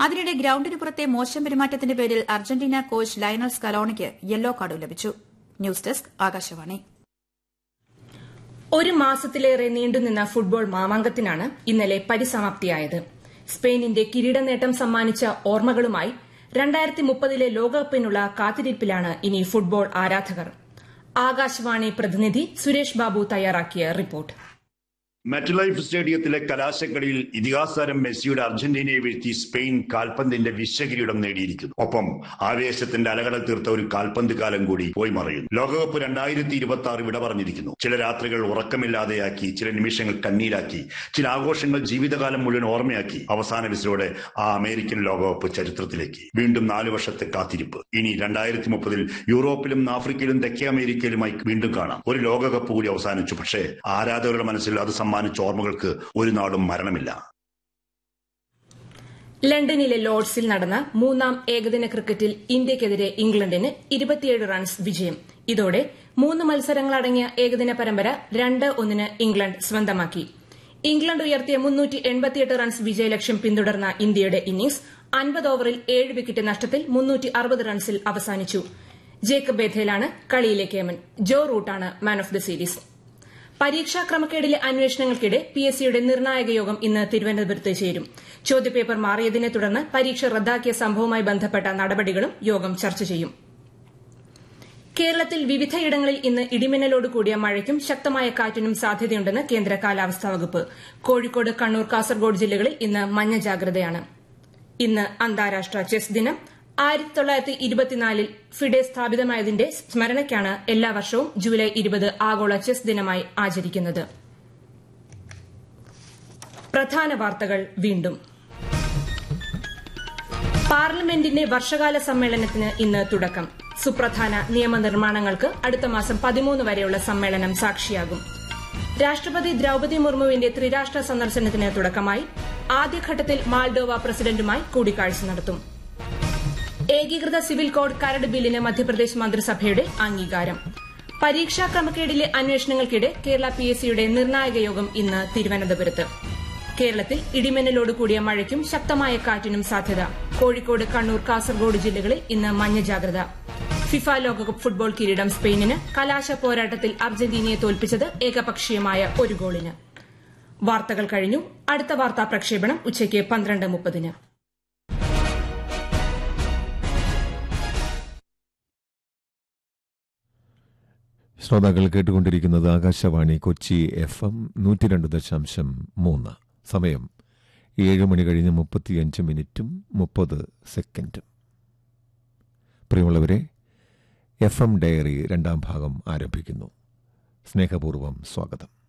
അതിനിടെ ഗ്രൌണ്ടിന് പുറത്തെ മോശം പെരുമാറ്റത്തിന്റെ പേരിൽ അർജന്റീന കോച്ച് ലയണൽ സ്കലോണിക്ക് യെല്ലോ കാർഡും ലഭിച്ചു ന്യൂസ് ഡെസ്ക് ആകാശവാണി ഒരു മാസത്തിലേറെ നീണ്ടുനിന്ന ഫുട്ബോൾ മാമാങ്കത്തിനാണ് ഇന്നലെ പരിസമാപ്തിയായത് സ്പെയിനിന്റെ കിരീട നേട്ടം സമ്മാനിച്ച ഓർമ്മകളുമായി രണ്ടായിരത്തി മുപ്പതിലെ ലോകകപ്പിനുള്ള കാത്തിരിപ്പിലാണ് ഇനി ഫുട്ബോൾ ആരാധകർ ആകാശവാണി പ്രതിനിധി സുരേഷ് ബാബു തയ്യാറാക്കിയ റിപ്പോർട്ട് മെറ്റലൈഫ് സ്റ്റേഡിയത്തിലെ കലാശക്കളിയിൽ ഇതിഹാസതാരം മെസ്സിയുടെ അർജന്റീനയെ വീഴ്ത്തി സ്പെയിൻ കാൽപന്തിന്റെ വിശ്വകിരീടം നേടിയിരിക്കുന്നു ഒപ്പം ആവേശത്തിന്റെ അലകടൽ തീർത്ത ഒരു കാൽപന്ത് കാലം കൂടി പോയി മറയുന്നു ലോകകപ്പ് രണ്ടായിരത്തി ഇരുപത്തി ആറ് വിട പറഞ്ഞിരിക്കുന്നു ചില രാത്രികൾ ഉറക്കമില്ലാതെയാക്കി ചില നിമിഷങ്ങൾ കണ്ണീരാക്കി ചില ആഘോഷങ്ങൾ ജീവിതകാലം മുഴുവൻ ഓർമ്മയാക്കി അവസാന വിസിലോടെ ആ അമേരിക്കൻ ലോകകപ്പ് ചരിത്രത്തിലേക്ക് വീണ്ടും നാലു വർഷത്തെ കാത്തിരിപ്പ് ഇനി രണ്ടായിരത്തി മുപ്പതിൽ യൂറോപ്പിലും ആഫ്രിക്കയിലും തെക്കേ അമേരിക്കയിലുമായി വീണ്ടും കാണാം ഒരു ലോകകപ്പ് കൂടി അവസാനിച്ചു പക്ഷേ ആരാധകരുടെ മനസ്സിൽ അത് സമ്മാനിച്ച ഓർമ്മകൾക്ക് ഒരു നാളും മരണമില്ല ലണ്ടനിലെ ലോർഡ്സിൽ നടന്ന മൂന്നാം ഏകദിന ക്രിക്കറ്റിൽ ഇന്ത്യയ്ക്കെതിരെ ഇംഗ്ലണ്ടിന് ഇരുപത്തിയേഴ് റൺസ് വിജയം ഇതോടെ മൂന്ന് മത്സരങ്ങളടങ്ങിയ ഏകദിന പരമ്പര രണ്ട് ഒന്നിന് ഇംഗ്ലണ്ട് സ്വന്തമാക്കി ഇംഗ്ലണ്ട് ഉയർത്തിയ മുന്നൂറ്റി എൺപത്തിയെട്ട് റൺസ് വിജയലക്ഷ്യം പിന്തുടർന്ന ഇന്ത്യയുടെ ഇന്നിംഗ്സ് അൻപത് ഓവറിൽ ഏഴ് വിക്കറ്റ് നഷ്ടത്തിൽ മുന്നൂറ്റി അറുപത് റൺസിൽ അവസാനിച്ചു ജേക്കബ് ബേഥേലാണ് കളിയിലെ കേമൻ ജോ റൂട്ടാണ് മാൻ ഓഫ് ദ സീരീസ് പരീക്ഷാ ക്രമക്കേടിലെ അന്വേഷണങ്ങൾക്കിടെ പി എസ് സിയുടെ നിർണായക യോഗം ഇന്ന് തിരുവനന്തപുരത്ത് ചേരും ചോദ്യപേപ്പർ മാറിയതിനെ തുടർന്ന് പരീക്ഷ റദ്ദാക്കിയ സംഭവവുമായി ബന്ധപ്പെട്ട നടപടികളും യോഗം ചർച്ച ചെയ്യും കേരളത്തിൽ വിവിധയിടങ്ങളിൽ ഇന്ന് ഇടിമിന്നലോട് കൂടിയ മഴയ്ക്കും ശക്തമായ കാറ്റിനും സാധ്യതയുണ്ടെന്ന് കേന്ദ്ര കാലാവസ്ഥാ വകുപ്പ് കോഴിക്കോട് കണ്ണൂർ കാസർഗോഡ് ജില്ലകളിൽ ഇന്ന് മഞ്ഞ ജാഗ്രതയാണ് ഇന്ന് അന്താരാഷ്ട്ര ചെസ് ദിനം ആയിരത്തി തൊള്ളായിരത്തി ഇരുപത്തിനാലിൽ ഫിഡെ സ്ഥാപിതമായതിന്റെ സ്മരണയ്ക്കാണ് എല്ലാ വർഷവും ജൂലൈ ഇരുപത് ആഗോള ചെസ് ദിനമായി ആചരിക്കുന്നത് പ്രധാന വാർത്തകൾ വീണ്ടും പാർലമെന്റിന്റെ വർഷകാല സമ്മേളനത്തിന് ഇന്ന് തുടക്കം സുപ്രധാന നിയമനിർമ്മാണങ്ങൾക്ക് അടുത്ത മാസം പതിമൂന്ന് വരെയുള്ള സമ്മേളനം സാക്ഷിയാകും രാഷ്ട്രപതി ദ്രൌപതി മുർമുവിന്റെ ത്രിരാഷ്ട്ര സന്ദർശനത്തിന് തുടക്കമായി ആദ്യഘട്ടത്തിൽ മാൾഡോവ പ്രസിഡന്റുമായി കൂടിക്കാഴ്ച നടത്തും ഏകീകൃത സിവിൽ കോഡ് കരട് ബില്ലിന് മധ്യപ്രദേശ് മന്ത്രിസഭയുടെ അംഗീകാരം പരീക്ഷാ ക്രമക്കേടിലെ അന്വേഷണങ്ങൾക്കിടെ കേരള പി എസ് സിയുടെ നിർണായക യോഗം ഇന്ന് തിരുവനന്തപുരത്ത് കേരളത്തിൽ ഇടിമിന്നലോട് കൂടിയ മഴയ്ക്കും ശക്തമായ കാറ്റിനും സാധ്യത കോഴിക്കോട് കണ്ണൂർ കാസർഗോഡ് ജില്ലകളിൽ ഇന്ന് മഞ്ഞ ജാഗ്രത ഫിഫ ലോകകപ്പ് ഫുട്ബോൾ കിരീടം സ്പെയിനിന് കലാശ പോരാട്ടത്തിൽ അർജന്റീനയെ തോൽപ്പിച്ചത് ഏകപക്ഷീയമായ ഒരു ഗോളിന് വാർത്തകൾ കഴിഞ്ഞു അടുത്ത വാർത്താ പ്രക്ഷേപണം ഉച്ചയ്ക്ക് പന്ത്രണ്ട് മുപ്പതിന് ശ്രോതാക്കൾ കേട്ടുകൊണ്ടിരിക്കുന്നത് ആകാശവാണി കൊച്ചി എഫ് എം നൂറ്റി രണ്ട് ദശാംശം മൂന്ന് സമയം ഏഴ് മണി കഴിഞ്ഞ് മുപ്പത്തിയഞ്ച് മിനിറ്റും മുപ്പത് സെക്കൻഡും പ്രിയമുള്ളവരെ എഫ് എം ഡയറി രണ്ടാം ഭാഗം ആരംഭിക്കുന്നു സ്നേഹപൂർവ്വം സ്വാഗതം